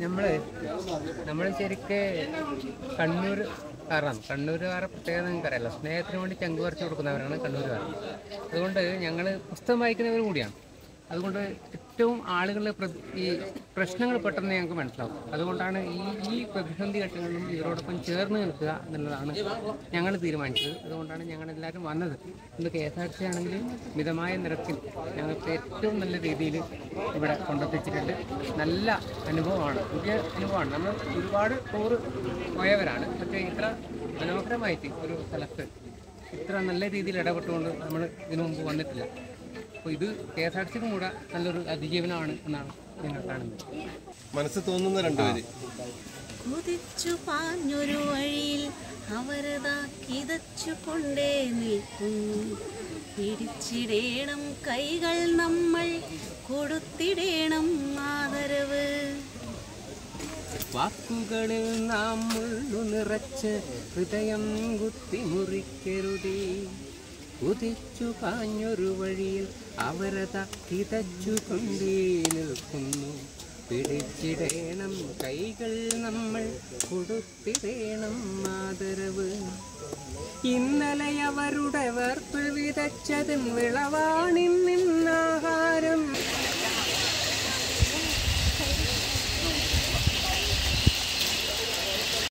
നമ്മൾ നമ്മൾ ശരിക്ക് കണ്ണൂർ കാറാണ് കണ്ണൂരുകാരെ പ്രത്യേകത നിങ്ങൾക്കറിയാലോ സ്നേഹത്തിന് വേണ്ടി ചങ്ക് പറിച്ചു കൊടുക്കുന്നവരാണ് കണ്ണൂരുകാർ അതുകൊണ്ട് ഞങ്ങൾ പുസ്തകം വായിക്കുന്നവർ കൂടിയാണ് അതുകൊണ്ട് ഏറ്റവും ആളുകളുടെ പ്ര- ഈ പ്രശ്നങ്ങൾ പെട്ടെന്ന് ഞങ്ങൾക്ക് മനസ്സിലാവും അതുകൊണ്ടാണ് ഈ ഈ പ്രതിസന്ധി ഘട്ടങ്ങളിലും ഇവരോടൊപ്പം ചേർന്ന് നിൽക്കുക എന്നുള്ളതാണ് ഞങ്ങൾ തീരുമാനിച്ചത് അതുകൊണ്ടാണ് ഞങ്ങൾ എല്ലാവരും വന്നത് ഇന്ന് കെ എസ് ആർ ടി ആണെങ്കിൽ മിതമായ നിരക്കിൽ ഞങ്ങൾക്ക് ഏറ്റവും നല്ല രീതിയിൽ ഇവിടെ കൊണ്ടെത്തിച്ചിട്ടുണ്ട് നല്ല അനുഭവമാണ് പുതിയ അനുഭവമാണ് നമ്മൾ ഒരുപാട് ടൂർ പോയവരാണ് പക്ഷേ ഇത്ര മനോഹരമായിട്ട് ഒരു സ്ഥലത്ത് ഇത്ര നല്ല രീതിയിൽ ഇടപെട്ടുകൊണ്ട് നമ്മൾ ഇതിനു മുമ്പ് വന്നിട്ടില്ല അപ്പോൾ ഇത് കെ എസ് ആർ ടിക്കും കൂടെ നല്ലൊരു അതിജീവനമാണ് എന്നാണ് ഞങ്ങൾ കാണുന്നത് മനസ്സ് തോന്നുന്ന രണ്ടുപേര് കുതിച്ചു പാഞ്ഞൊരു വഴിയിൽ അവരതാ കിതച്ചു കൊണ്ടേ നിൽക്കുന്നു പിടിച്ചിടേണം കൈകൾ നമ്മൾ കൊടുത്തിടേണം ആദരവ് വാക്കുകളിൽ നാം മുള്ളു നിറച്ച് ഹൃദയം കുത്തി മുറിക്കരുതേ ഉദിച്ചു പാഞ്ഞൊരു വഴിയിൽ അവരത കിതച്ചു കൊണ്ടേ നിൽക്കുന്നു പിടിച്ചിടേണം കൈകൾ നമ്മൾ കൊടുത്തിടേണം ആദരവ് ഇന്നലെ അവരുടെ വേർപ്പ് വിതച്ചതും വിളവാണിന്നിൻ